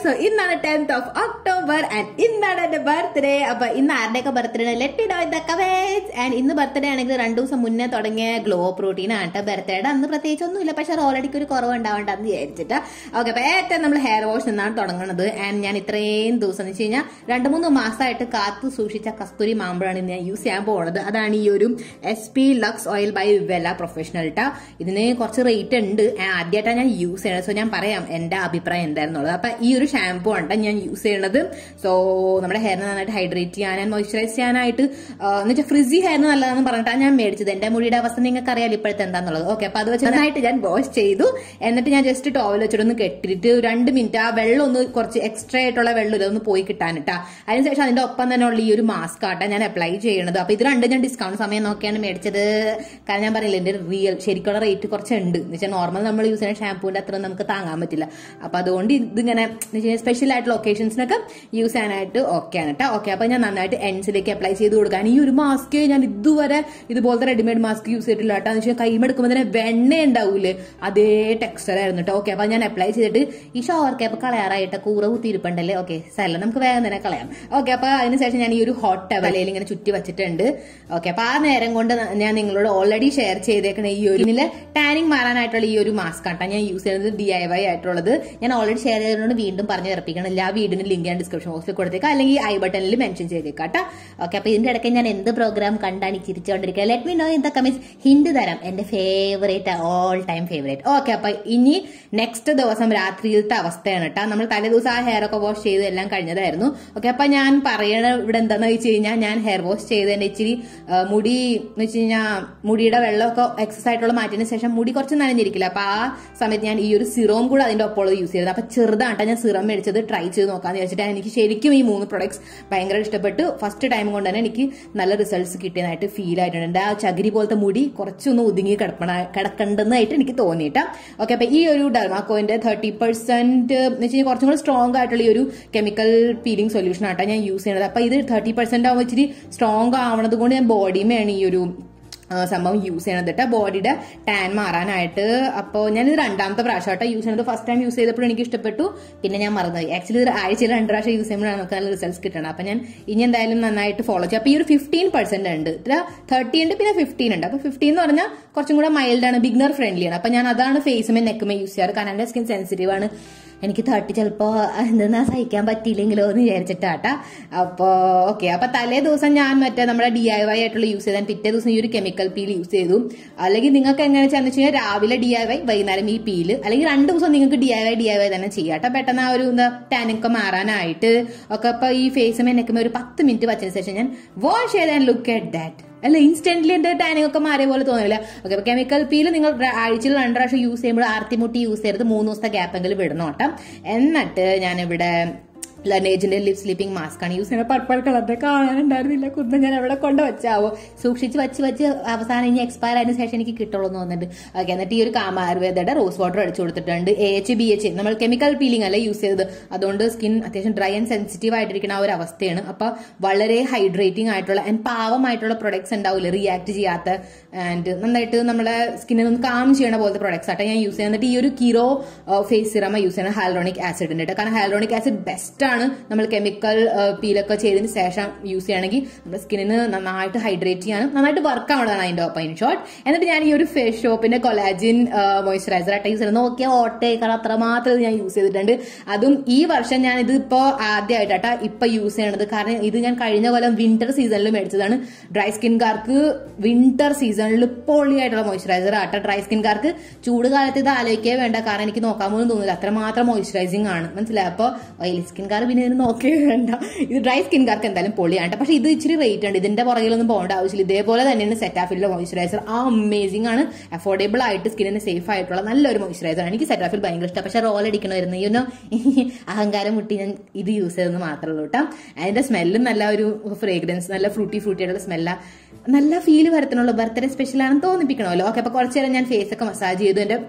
So ഇന്നാണ് tenth of October and ഇന്നാണ് എന്റെ ബർത്ത്ഡേ അപ്പൊ ഇന്ന് ആരുടെയൊക്കെ birthday let know in the comments and ഇന്ന് ബർത്ത്ഡേ ആണെങ്കിൽ രണ്ടു ദിവസം മുന്നേ തുടങ്ങിയ ഗ്ലോ പ്രോട്ടീൻ ആണ് കേട്ടോ ബർത്ത്ഡേയുടെ അന്ന് പ്രത്യേകിച്ച് ഒന്നുമില്ല പക്ഷെ ഓൾറെഡി ഒരു കുറവ് ഉണ്ടാവണ്ടെന്ന് വിചാരിച്ചിട്ട് ഓക്കെ അപ്പൊ ഏറ്റവും നമ്മൾ ഹെയർ വാഷ് നിന്നാണ് തുടങ്ങുന്നത് ആൻഡ് ഞാൻ ഇത്രയും ദിവസം എന്ന് വെച്ച് കഴിഞ്ഞാൽ രണ്ട് മൂന്ന് മാസമായിട്ട് കാത്തു സൂക്ഷിച്ച കസ്തൂരി മാമ്പഴമാണ് ഇന്ന് ഞാൻ യൂസ് ചെയ്യാൻ പോകുന്നത് അതാണ് ഈ ഒരു S P Lux oil by വെല പ്രൊഫഷണൽ ട്ടാ ഇതിന് കുറച്ച് റേറ്റ് ഉണ്ട് ആദ്യമായിട്ടാണ് ഞാൻ യൂസ് ചെയ്യണത് സോ ഞാൻ പറയാം എന്റെ അഭിപ്രായം എന്തായിരുന്നുള്ളത് അപ്പൊ ഈ ഒരു ഷാമ്പു ആണ് ഞാൻ യൂസ് ചെയ്യണത് സോ നമ്മുടെ ഹെയറിനെ നന്നായിട്ട് ഹൈഡ്രേറ്റ് ചെയ്യാൻ ആൻഡ് മോയ്സ്ചറൈസ് ചെയ്യാനായിട്ട് എന്ന് വെച്ചാൽ ഫ്രിസി ഹെയറിന് നല്ലതാണെന്ന് പറഞ്ഞിട്ടാണ് ഞാൻ മേടിച്ചത് എന്റെ മുടിയുടെ അവസ്ഥ നിങ്ങൾക്ക് അറിയാലോ ഇപ്പോഴത്തെ എന്താന്നുള്ളത് ഓക്കെ അപ്പൊ അത് വെച്ച് നന്നായിട്ട് ഞാൻ വാഷ് ചെയ്തു എന്നിട്ട് ഞാൻ ജസ്റ്റ് ടോവൽ വെച്ചിട്ടൊന്ന് കെട്ടിയിട്ട് രണ്ട് മിനിറ്റ് ആ വെള്ളം ഒന്ന് കുറച്ച് എക്സ്ട്രാ ആയിട്ടുള്ള വെള്ളം ഇതൊന്ന് പോയി കിട്ടാനിട്ടാ അതിനുശേഷം അതിന്റെ ഒപ്പം തന്നെ ഉള്ള ഈ ഒരു മാസ്ക് ആട്ടാ ഞാൻ അപ്ലൈ ചെയ്യണത് അപ്പൊ ഇത് രണ്ടും ഞാൻ ഡിസ്കൗണ്ട് സമയം നോക്കിയാണ് മേടിച്ചത് കാരണം ഞാൻ പറയില്ല എന്റെ റിയൽ ശരിക്കുള്ള റേറ്റ് കുറച്ചുണ്ട് എന്ന് വെച്ചാൽ നോർമൽ നമ്മൾ യൂസ് ചെയ്യുന്ന ഷാമ്പൂവിന്റെ അത്ര നമുക്ക് താങ്ങാൻ പറ്റില്ല അപ്പൊ അതുകൊണ്ട് ഇതിങ്ങനെ സ്പെഷ്യൽ ആയിട്ടുള്ള ഒക്കേഷൻസിനൊക്കെ യൂസ് ചെയ്യാനായിട്ട് ഓക്കെ ആണ് കേട്ടോ ഓക്കെ അപ്പൊ ഞാൻ നന്നായിട്ട് എൻസിലേക്ക് അപ്ലൈ ചെയ്ത് കൊടുക്കാൻ ഈ ഒരു മാസ്ക് ഞാൻ ഇതുവരെ ഇതുപോലത്തെ റെഡിമെയ്ഡ് മാസ്ക് യൂസ് ചെയ്തിട്ടില്ല കേട്ടോ എന്ന് വെച്ചാൽ കൈമെടുക്കുമ്പോൾ തന്നെ വെണ്ണ ഉണ്ടാവൂലേ അതേ ടെക്സ്ചർ ആയിരുന്നു കേട്ടോ ഓക്കെ അപ്പൊ ഞാൻ അപ്ലൈ ചെയ്തിട്ട് ഈ ഷവർ ക്യാപ്പ് കളയാറായിട്ട് കൂറ കുത്തിയിരിപ്പുണ്ടല്ലേ ഓക്കെ സ്ഥലം നമുക്ക് വേഗം തന്നെ കളയാം ഓക്കെ അപ്പൊ അതിനുശേഷം ഞാൻ ഈ ഒരു ഹോട്ട് ടവലയിൽ ഇങ്ങനെ ചുറ്റി വെച്ചിട്ടുണ്ട് ഓക്കെ അപ്പൊ ആ നേരം കൊണ്ട് ഞാൻ നിങ്ങളോട് ഓൾറെഡി ഷെയർ ചെയ്തേക്കണ ഈ ഒരു ഇതില് ടാനിങ് മാറാനായിട്ടുള്ള ഈ ഒരു മാസ്ക് ആട്ടാ ഞാൻ യൂസ് ചെയ്യുന്നത് ഡി ഐ വൈ ആയിട്ടുള്ളത് ഞാൻ ഓൾറെഡി ഷെയർ ചെയ്തതുകൊണ്ട് വീണ്ടും പറഞ്ഞു ഉറപ്പിക്കണം ആ വീടിന് ലിങ്ക് ഞാൻ ഡിസ്ക്രിപ്ഷൻ ബോക്സിൽ കൊടുത്തേക്കാം അല്ലെങ്കിൽ ഐ ബട്ടണിൽ മെൻഷൻ ചെയ്തേക്കാട്ടോ ഓക്കെ അപ്പൊ ഇതിന്റെ ഇടയ്ക്ക് ഞാൻ എന്ത് പ്രോഗ്രാം കണ്ടാണ് ഈ ചിരിച്ചുകൊണ്ടിരിക്കുക let me know in the comments hint തരാം എന്റെ favourite all time favourite okay അപ്പൊ ഇനി നെക്സ്റ്റ് ദിവസം രാത്രിയിലത്തെ അവസ്ഥയാണ് കേട്ടോ നമ്മൾ തലേ ദിവസം ആ ഹെയർ ഒക്കെ വാഷ് ചെയ്ത് എല്ലാം കഴിഞ്ഞതായിരുന്നു ഓക്കെ അപ്പൊ ഞാൻ പറയണ ഇവിടെ എന്താന്ന് വെച്ച് കഴിഞ്ഞാൽ ഞാൻ ഹെയർ വാഷ് ചെയ്തതിന്റെ ഇച്ചിരി ആ, മുടി എന്ന് വെച്ച് കഴിഞ്ഞാൽ മുടിയുടെ വെള്ളമൊക്കെ എക്സസ് ആയിട്ടുള്ള മാറ്റിയതിന് ശേഷം മുടി കുറച്ച് നനഞ്ഞിരിക്കില്ല അപ്പൊ ആ സമയത്ത് ഞാൻ ഈ ഒരു സിറോം കൂടെ അതിന്റെ ഒപ്പം യൂസ് ചെയ്തത് അപ്പൊ ചെറുതാട്ടോ ഞാൻ സിറം മേടിച്ചത് ട്രൈ ചെയ്ത് നോക്കാന്ന് വിചാരിച്ചിട്ട് എനിക്ക് ശരിക്കും ഈ മൂന്ന് പ്രൊഡക്ട്സ് ഭയങ്കര ഇഷ്ടപ്പെട്ടു ഫസ്റ്റ് ടൈം കൊണ്ട് തന്നെ എനിക്ക് നല്ല റിസൾട്ട്സ് കിട്ടിയതായിട്ട് ഫീൽ ആയിട്ടുണ്ട് എന്റെ ആ ചകിരി പോലത്തെ മുടി കുറച്ചൊന്ന് ഒതുങ്ങി കിടപ്പണ കിടക്കേണ്ടെന്നായിട്ട് എനിക്ക് തോന്നിയിട്ടാ ഓക്കെ അപ്പൊ ഈ ഒരു ഡെർമാക്കോന്റെ തേർട്ടി പെർസെന്റ് എന്ന് വെച്ച് കഴിഞ്ഞാൽ കുറച്ചും കൂടി സ്ട്രോങ് ആയിട്ടുള്ള ഈ ഒരു കെമിക്കൽ പീലിംഗ് സൊല്യൂഷൻ ആട്ടോ ഞാൻ യൂസ് ചെയ്യുന്നത് അപ്പൊ ഇത് തേർട്ടി പെർസെന്റ് ആകുമ്പോൾ ഇച്ചിരി സ്ട്രോങ് ആവണത് കൊണ്ട് ഞാൻ ബോഡിയുമാണ് ഈ ഒരു ആ, സംഭവം യൂസ് ചെയ്യണത് കേട്ടോ ബോഡിയുടെ ടാൻ മാറാനായിട്ട് അപ്പോൾ ഞാനിത് രണ്ടാമത്തെ പ്രാവശ്യമായിട്ട് യൂസ് ചെയ്യുന്നത് ഫസ്റ്റ് ടൈം യൂസ് ചെയ്തപ്പോൾ എനിക്ക് ഇഷ്ടപ്പെട്ടു പിന്നെ ഞാൻ മറന്നുപോയി ആക്ച്വലി ഇത് ആഴ്ചയിൽ രണ്ട് പ്രാവശ്യം യൂസ് ചെയ്യുമ്പോഴാണ് നമുക്ക് നല്ല റിസൾട്ട്സ് കിട്ടണം അപ്പം ഞാൻ ഇനി എന്തായാലും നന്നായിട്ട് ഫോളോ ചെയ്യും അപ്പോൾ ഈ ഒരു ഫിഫ്റ്റീൻ പെർസെന്റ് ഉണ്ട് ഇത്ര തേർട്ടി ഉണ്ട് പിന്നെ ഫിഫ്റ്റീൻ ഉണ്ട് അപ്പോൾ ഫിഫ്റ്റീൻ എന്ന് പറഞ്ഞാൽ കുറച്ചും കൂടെ മൈൽഡ് ആണ് ബിഗ്നർ ഫ്രണ്ട്ലി ആണ് അപ്പം ഞാൻ അതാണ് ഫേസുമേ നെക്കുമേ യൂസ് ചെയ്യാറ് കാരണം എൻ്റെ സ്കിൻ സെൻസിറ്റീവ് ആണ് എനിക്ക് തട്ടി ചിലപ്പോ എന്തെന്നാ സഹിക്കാൻ പറ്റിയില്ലെങ്കിലോ എന്ന് വിചാരിച്ചിട്ടാട്ടാ അപ്പോ ഓക്കെ അപ്പൊ തലേ ദിവസം ഞാൻ മറ്റേ നമ്മുടെ ഡി ഐ വൈ ആയിട്ടുള്ള യൂസ് ചെയ്താൽ പിറ്റേ ദിവസം ഈ ഒരു കെമിക്കൽ പീൽ യൂസ് ചെയ്തു അല്ലെങ്കിൽ നിങ്ങൾക്ക് എങ്ങനെ വെച്ചാന്ന് വെച്ച് കഴിഞ്ഞാൽ രാവിലെ ഡി ഐ വൈ വൈകുന്നേരം ഈ പീല് അല്ലെങ്കിൽ രണ്ട് ദിവസം നിങ്ങൾക്ക് D I Y D I Y തന്നെ ചെയ്യാട്ടോ പെട്ടെന്ന് ആ ഒരു എന്താ ടാനൊക്കെ മാറാനായിട്ട് ഒക്കെ അപ്പൊ ഈ ഫേസ് മെനക്കുമ്പോൾ ഒരു പത്ത് മിനിറ്റ് വച്ചതിന് ശേഷം ഞാൻ വാഷ് ചെയ്ത് ലുക്ക് അറ്റ് ദാറ്റ് അല്ല ഇൻസ്റ്റന്റ്ലി എന്റെ ടാനിങ് ഒക്കെ മാറിയ പോലെ തോന്നില്ല ഓക്കെ അപ്പൊ കെമിക്കൽ പീൽ നിങ്ങൾ ര- ആഴ്ചയിൽ രണ്ട് പ്രാവശ്യം യൂസ് ചെയ്യുമ്പോൾ ആർത്തിമുട്ടി യൂസ് ചെയ്യരുത് മൂന്ന് ദിവസത്തെ ഗ്യാപ്പെങ്കിലും വിടണോട്ടം എന്നിട്ട് ഞാനിവിടെ ലനേജിന്റെ ലിപ് സ്ലീപ്പിംഗ് മാസ്ക് ആണ് യൂസ് ചെയ്യുന്നത് പർപ്പിൾ കളറിന്റെ കാണാനുണ്ടായിരുന്നില്ല കുന്ന ഞാൻ എവിടെ കൊണ്ട് വെച്ചാവോ സൂക്ഷിച്ച് വെച്ച് വെച്ച് അവസാനം ഇനി എക്സ്പയർ ആയതിനു ശേഷം എനിക്ക് കിട്ടുള്ളൂ എന്ന് തോന്നുന്നുണ്ട് ഓക്കെ എന്നിട്ട് ഈ ഒരു കാമ ആയുർവേദയുടെ റോസ് വാട്ടർ അടിച്ചു കൊടുത്തിട്ടുണ്ട് എ എച്ച് ബി എച്ച് നമ്മൾ കെമിക്കൽ പീലിംഗ് അല്ല യൂസ് ചെയ്തത് അതുകൊണ്ട് സ്കിൻ അത്യാവശ്യം ഡ്രൈ ആൻഡ് സെൻസിറ്റീവ് ആയിട്ടിരിക്കുന്ന ആ ഒരു അവസ്ഥയാണ് അപ്പൊ വളരെ ഹൈഡ്രേറ്റിംഗ് ആയിട്ടുള്ള ആൻഡ് പാവമായിട്ടുള്ള പ്രൊഡക്ട്സ് ഉണ്ടാവില്ല റിയാക്ട് ചെയ്യാത്ത ആൻഡ് നന്നായിട്ട് നമ്മുടെ സ്കിന്നിൽ ഒന്ന് കാം ചെയ്യണ പോലത്തെ പ്രൊഡക്ട്സ് ആട്ടെ ഞാൻ യൂസ് ചെയ്യുന്നത് ഈ ഒരു കീറോ ഫേസ് സിറമ യൂസ് ചെയ്യുന്ന ഹാലോണിക് ആസിഡിന്റെ കേട്ടോ കാരണം ഹാലോണിക് ആസിഡ് ബെസ്റ്റ് ആണ് നമ്മൾ കെമിക്കൽ പീലൊക്കെ ചെയ്തതിന് ശേഷം യൂസ് ചെയ്യണമെങ്കിൽ നമ്മുടെ സ്കിന്നിന് നന്നായിട്ട് ഹൈഡ്രേറ്റ് ചെയ്യാനും നന്നായിട്ട് വർക്ക് ആവണതാണ് അതിന്റെ ഒപ്പം ഇൻ ഷോർട്ട് എന്നിട്ട് ഞാൻ ഈ ഒരു ഫേസ് ഷോപ്പിന്റെ കൊലാജിൻ മോയ്സ്ചറൈസർ ആയിട്ട് യൂസ് ചെയ്യുന്നത് നോക്കിയ ഓട്ടേക്കാൾ അത്രമാത്രം ഇത് ഞാൻ യൂസ് ചെയ്തിട്ടുണ്ട് അതും ഈ വർഷം ഞാൻ ഇത് ഇപ്പോ ആദ്യമായിട്ടാ ഇപ്പൊ യൂസ് ചെയ്യണത് കാരണം ഇത് ഞാൻ കഴിഞ്ഞ കൊല്ലം വിന്റർ സീസണിൽ മേടിച്ചതാണ് ഡ്രൈ സ്കിൻകാർക്ക് വിന്റർ സീസണിൽ പൊളിയായിട്ടുള്ള മോയ്സ്ചറൈസർ ആട്ട ഡ്രൈ സ്കിൻകാർക്ക് ചൂട് കാലത്ത് ഇത് ആലോചിക്കേ വേണ്ട കാരണം എനിക്ക് നോക്കാൻ പോലും തോന്നില്ല അത്രമാത്രം മോയ്സ്ചറൈസിങ് ആണ് മനസ്സിലായി അപ്പോൾ ഓയിലി സ്കിൻകാർ പിന്നെ ഇതിന് നോക്കേ വേണ്ട ഇത് ഡ്രൈ സ്കിൻകാർക്ക് എന്തായാലും പൊളിയാണ് പക്ഷെ ഇത് ഇച്ചിരി റേറ്റ് ഉണ്ട് ഇതിന്റെ പുറകിലൊന്നും പോകേണ്ട ആവശ്യമില്ല ഇതേപോലെ തന്നെയാണ് സെറ്റാഫിലെ മോയ്സ്ചറൈസർ ആ അമേസിംഗ് ആണ് അഫോർഡബിൾ ആയിട്ട് സ്കിന്നിന് സേഫ് ആയിട്ടുള്ള നല്ലൊരു മോയ്സ്ചറൈസർ ആണ് എനിക്ക് സെറ്റാഫിൽ ഭയങ്കര ഇഷ്ടം പക്ഷെ റോൾ അടിക്കണമായിരുന്നു യുനോ അഹങ്കാരം മുട്ടി ഞാൻ ഇത് യൂസ് ചെയ്തെന്ന് മാത്രമേ ഉള്ളൂ കേട്ടോ അതിന്റെ സ്മെല്ലും നല്ല ഒരു ഫ്രേഗ്രൻസ് നല്ല ഫ്രൂട്ടി ഫ്രൂട്ടി ആയിട്ടുള്ള സ്മെല്ല നല്ല ഫീൽ വരത്തിനുള്ള ബർത്ത്ഡേ സ്പെഷ്യൽ ആണെന്ന് തോന്നിപ്പിക്കണമല്ലോ ഓക്കെ അപ്പൊ കുറച്ചു നേരം ഞാൻ ഫേസ് ഒക്കെ മസാജ് ചെയ്തു എന്റെ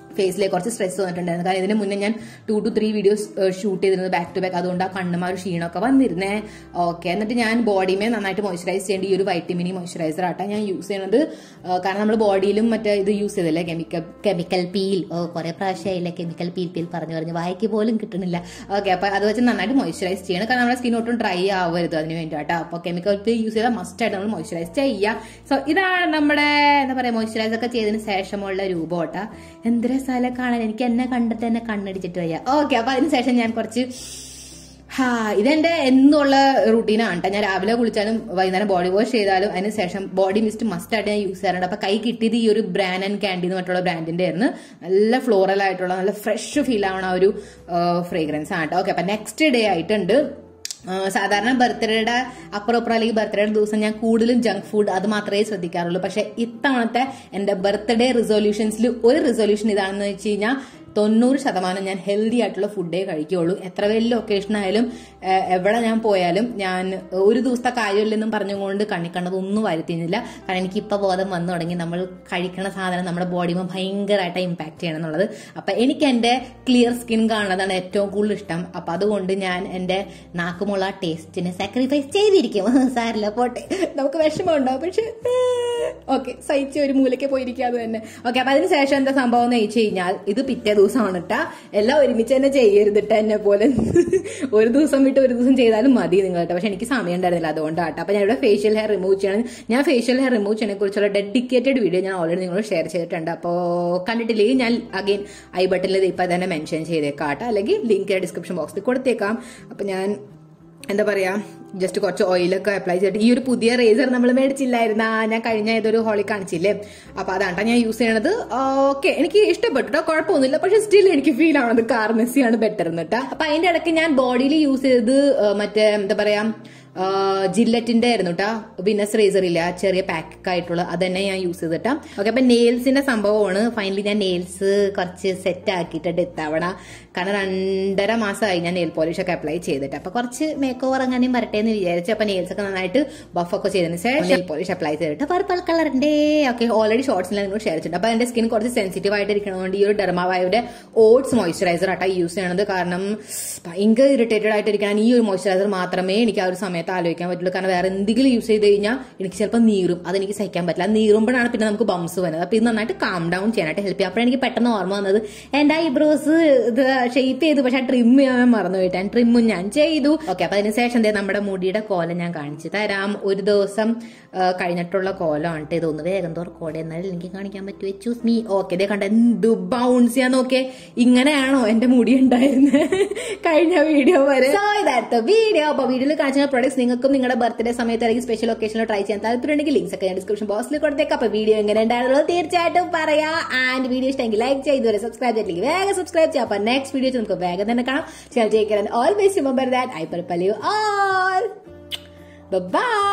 ഫേസിലേക്ക് കുറച്ച് സ്ട്രെസ് വന്നിട്ടുണ്ടായിരുന്നു കാരണം ഇതിന് മുന്നേ ഞാൻ two two three videos shoot ചെയ്തിരുന്നത് ബാക്ക് ടു ബാക്ക് അതുകൊണ്ട് ആ കണ്ണുമാ ഒരു ക്ഷീണമൊക്കെ വന്നിരുന്നേ ഓക്കെ എന്നിട്ട് ഞാൻ ബോഡിമേ നന്നായിട്ട് മോയ്സ്ചറൈസ് ചെയ്യേണ്ട ഈ ഒരു വൈറ്റമിനി മോയ്സ്ചറൈസർ ആട്ടാ ഞാൻ യൂസ് ചെയ്യുന്നത് ആ, കാരണം നമ്മൾ ബോഡിയിലും മറ്റേ ഇത് യൂസ് ചെയ്തില്ലേ കെമിക്കൽ കെമിക്കൽ പീൽ ഓ കുറെ പ്രാവശ്യമായില്ലേ കെമിക്കൽ പീൽ പീൽ പറഞ്ഞു പറഞ്ഞു വായിക്ക് പോലും കിട്ടുന്നില്ല ഓക്കെ അപ്പൊ അത് വെച്ച് നന്നായിട്ട് മോയ്സ്ചറൈസ് ചെയ്യണം കാരണം നമ്മുടെ സ്കിൻ ഒട്ടും ഡ്രൈ ആവരുത് അതിന് വേണ്ടിയിട്ടാ അപ്പൊ കെമിക്കൽ പീൽ യൂസ് ചെയ്താൽ മസ്റ്റ് ആയിട്ട് നമ്മൾ മോയ്സ്ചറൈസ് ചെയ്യുക സോ ഇതാണ് നമ്മുടെ എന്താ പറയാ മോയ്സ്ചറൈസ് ഒക്കെ ചെയ്തതിന് ശേഷമുള്ള രൂപോട്ടാ എന്ത് രസാല കാണാൻ എനിക്ക് എന്നെ കണ്ടിട്ട് തന്നെ കണ്ണടിച്ചിട്ട് വയ്യ ഓക്കെ അപ്പൊ അതിനുശേഷം ഞാൻ കുറച്ച് ഹാ ഇതെന്റെ എന്നുള്ള റൂട്ടീനാണ് കേട്ടോ ഞാൻ രാവിലെ കുളിച്ചാലും വൈകുന്നേരം ബോഡി വാഷ് ചെയ്താലും അതിന് ശേഷം ബോഡി മിസ്റ്റ് മസ്റ്റ് ആയിട്ട് ഞാൻ യൂസ് ചെയ്യാറുണ്ട് അപ്പൊ കൈ കിട്ടിയത് ഈ ഒരു ബ്രാൻഡ് ആൻഡ് ക്യാൻഡി എന്ന് പറഞ്ഞിട്ടുള്ള ബ്രാൻഡിന്റെ ആയിരുന്നു നല്ല ഫ്ലോറൽ ആയിട്ടുള്ള നല്ല ഫ്രഷ് ഫീൽ ആവണ ആ ഒരു ഫ്രേഗ്രൻസ് ആണ് കേട്ടോ ഓക്കെ അപ്പൊ നെക്സ്റ്റ് ഡേ ആയിട്ടുണ്ട് ആ, സാധാരണ ബർത്ത്ഡേയുടെ അപ്പുറം അപ്പുറം അല്ലെങ്കിൽ ബർത്ത്ഡേയുടെ ദിവസം ഞാൻ കൂടുതലും ജങ്ക് ഫുഡ് അത് മാത്രമേ ശ്രദ്ധിക്കാറുള്ളൂ പക്ഷെ ഇത്തവണത്തെ എന്റെ ബർത്ത്ഡേ റിസൊല്യൂഷൻസിൽ ഒരു റിസൊല്യൂഷൻ ഇതാണെന്ന് വെച്ച് കഴിഞ്ഞാൽ തൊണ്ണൂറ് ശതമാനം ഞാൻ ഹെൽത്തി ആയിട്ടുള്ള ഫുഡേ കഴിക്കുകയുള്ളൂ എത്ര വലിയ ഒക്കേഷൻ ആയാലും ഏഹ്, എവിടെ ഞാൻ പോയാലും ഞാൻ ഒരു ദിവസത്തെ കാര്യമില്ലെന്നും പറഞ്ഞുകൊണ്ട് കണ്ണിക്കണ്ടതൊന്നും വരുത്തിയിരുന്നില്ല കാരണം എനിക്ക് ഇപ്പൊ ബോധം വന്നു തുടങ്ങി നമ്മൾ കഴിക്കുന്ന സാധനം നമ്മുടെ ബോഡിമ ഭയങ്കരമായിട്ട് ഇമ്പാക്ട് ചെയ്യണം എന്നുള്ളത് അപ്പൊ എനിക്ക് എന്റെ ക്ലിയർ സ്കിൻ കാണുന്നതാണ് ഏറ്റവും കൂടുതൽ ഇഷ്ടം അപ്പൊ അതുകൊണ്ട് ഞാൻ എന്റെ നാക്കുമുള്ള ടേസ്റ്റിനെ സാക്രിഫൈസ് ചെയ്തിരിക്കും സാരില്ല പോട്ടെ നമുക്ക് വിഷമമുണ്ടോ പക്ഷെ ഓക്കെ സഹിച്ച് ഒരു മൂലയ്ക്ക് പോയിരിക്കാതെ തന്നെ ഓക്കെ അപ്പൊ അതിന് ശേഷം എന്താ സംഭവം എന്ന് വെച്ച് കഴിഞ്ഞാൽ ഇത് പിറ്റേ ദിവസമാണ് കേട്ടാ എല്ലാം ഒരുമിച്ച് തന്നെ ചെയ്യരുതിട്ട എന്നെ പോലെ ഒരു ദിവസം വിട്ട് ഒരു ദിവസം ചെയ്താലും മതി നിങ്ങൾ കേട്ടോ പക്ഷെ എനിക്ക് സമയം ഉണ്ടായിരുന്നില്ല അതുകൊണ്ടാട്ടോ അപ്പൊ ഞാൻ ഇവിടെ ഫേഷ്യൽ ഹെയർ റിമൂവ് ചെയ്യണം ഞാൻ ഫേഷ്യൽ ഹെയർ റിമൂവ് ചെയ്യുന്നതിനെ കുറിച്ചുള്ള ഡെഡിക്കേറ്റഡ് വീഡിയോ ഞാൻ ഓൾറെഡി നിങ്ങളോട് ഷെയർ ചെയ്തിട്ടുണ്ട് അപ്പോൾ കണ്ടിട്ടില്ലെങ്കിൽ ഞാൻ അഗെയിൻ ഐ ബട്ടണിൽ ഇപ്പൊ തന്നെ മെൻഷൻ ചെയ്തേക്കാം കേട്ടോ അല്ലെങ്കിൽ ലിങ്ക് ഡിസ്ക്രിപ്ഷൻ ബോക്സിൽ കൊടുത്തേക്കാം അപ്പൊ ഞാൻ എന്താ പറയാ ജസ്റ്റ് കുറച്ച് ഓയിലൊക്കെ അപ്ലൈ ചെയ്തിട്ട് ഈ ഒരു പുതിയ റേസർ നമ്മൾ മേടിച്ചില്ലായിരുന്ന ഞാൻ കഴിഞ്ഞ ഏതൊരു ഹോളി കാണിച്ചില്ലേ അപ്പൊ അതാണ് ഞാൻ യൂസ് ചെയ്യണത് ഓക്കെ എനിക്ക് ഇഷ്ടപ്പെട്ടു കേട്ടോ കുഴപ്പമൊന്നുമില്ല പക്ഷെ സ്റ്റിൽ എനിക്ക് ഫീൽ ആവണത് കാർ മെസ്സിയാണ് ബെറ്റർ എന്നിട്ട് അപ്പൊ അതിന്റെ ഇടയ്ക്ക് ഞാൻ ബോഡിയിൽ യൂസ് ചെയ്തത് ആ, മറ്റേ എന്താ പറയാ ജില്ലറ്റിന്റെ ആയിരുന്നു കേട്ടോ വിനസ് റേസർ ഇല്ല ആ ചെറിയ പാക്ക് ആയിട്ടുള്ള അത് തന്നെ ഞാൻ യൂസ് ചെയ്തിട്ടാ ഓക്കെ അപ്പൊ നെയിൽസിന്റെ സംഭവമാണ് ഫൈനലി ഞാൻ നെയിൽസ് കുറച്ച് സെറ്റ് ആക്കിയിട്ടുണ്ട് ഇത്തവണ കാരണം രണ്ടര മാസമായി ഞാൻ നെയിൽ പോളിഷ് ഒക്കെ അപ്ലൈ ചെയ്തിട്ട് അപ്പൊ കുറച്ച് മേക്ക് ഓവർ അങ്ങനെയും വരട്ടെ എന്ന് വിചാരിച്ചു അപ്പൊ നെയിൽസ് ഒക്കെ നന്നായിട്ട് ബഫ് ഒക്കെ ചെയ്തതിന് ശേഷം നെയിൽ പോളിഷ് അപ്ലൈ ചെയ്തിട്ട് പർപ്പിൾ കളറിന്റെ ഓക്കെ ഓൾറെഡി ഷോർട്സിൽ നിങ്ങൾ ഷെയർ ചെയ്തിട്ടുണ്ട് അപ്പൊ എന്റെ സ്കിൻ കുറച്ച് സെൻസിറ്റീവ് ആയിട്ട് ഇരിക്കണതുകൊണ്ട് ഈ ഒരു ഡെർമാവായുടെ ഓട്സ് മോയ്സ്ചറൈസർ ആട്ടാ യൂസ് ചെയ്യണത് കാരണം ഭയങ്കര ഇറിറ്റേറ്റഡ് ആയിട്ട് ഇരിക്കണം ഈ ഒരു മോയ്സ്ചറൈസർ മാത്രമേ എനിക്ക് ആ ഒരു സമയത്ത് ആലോചിക്കാൻ പറ്റുള്ളൂ കാരണം വേറെ എന്തെങ്കിലും യൂസ് ചെയ്ത് കഴിഞ്ഞാൽ എനിക്ക് ചിലപ്പോൾ നീറും അതെനിക്ക് സഹിക്കാൻ പറ്റില്ല ആ നീറുമ്പോഴാണ് പിന്നെ നമുക്ക് ബംസ് വരുന്നത് അപ്പൊ ഇത് നന്നായിട്ട് കാം ഡൗൺ ചെയ്യാനായിട്ട് ഹെൽപ്പ് ചെയ്യും അപ്പോഴെനിക്ക് പെട്ടെന്ന് ഓർമ്മ വന്നത് എന്റെ ഐബ്രോസ് ഇത് ഷെയ്പ്പ് ചെയ്തു പക്ഷെ ട്രിം ചെയ്യാൻ മറന്നു പോയിട്ടാൻ ട്രിമ്മും ഞാൻ ചെയ്തു ഓക്കെ അപ്പൊ അതിനുശേഷം ദേ നമ്മുടെ മുടിയുടെ കോലം ഞാൻ കാണിച്ചു തരാം ഒരു ദിവസം ആ, കഴിഞ്ഞിട്ടുള്ള കോലമാണ് ട്ടോ. ഇതൊന്ന് വേഗം തുറക്കോടെ എന്നാലും എനിക്ക് കാണിക്കാൻ പറ്റുമോ ചൂസ് മീ ഓക്കെ ഇതേ കണ്ട എന്ത് ബൗൺസ് ചെയ്യാൻ നോക്കേ ഇങ്ങനെയാണോ എന്റെ മുടി ഉണ്ടായിരുന്നത് കഴിഞ്ഞ വീഡിയോ വരെ സോ ഇതായിരുന്നു വീഡിയോ അപ്പൊ വീഡിയോയിൽ കാണിച്ച പ്രൊഡക്ട്സ് നിങ്ങൾക്കും നിങ്ങളുടെ ബർത്ത്ഡേ സമയത്ത് അല്ലെങ്കിൽ സ്പെഷ്യൽ ഒക്കേഷനിൽ ട്രൈ ചെയ്യാൻ താല്പര്യമുണ്ടെങ്കിൽ ലിങ്ക്സ് ഒക്കെ ഞാൻ ഡിസ്ക്രിപ്ഷൻ ബോക്സിൽ കൊടുത്തേക്കാം അപ്പൊ വീഡിയോ എങ്ങനെ ഉണ്ടായിരുന്നോ തീർച്ചയായിട്ടും പറയാ ആൻഡ് വീഡിയോ ഇഷ്ടമെങ്കിൽ ലൈക്ക് ചെയ്ത് ഇതുവരെ സബ്സ്ക്രൈബ് ചെയ്തില്ലെങ്കിൽ വേഗം സബ്സ്ക്രൈബ് ചെയ്യാം അപ്പൊ നെക്സ്റ്റ് വീഡിയോ നമുക്ക് വേഗം തന്നെ കാണാം channel take always remember that I purple you all by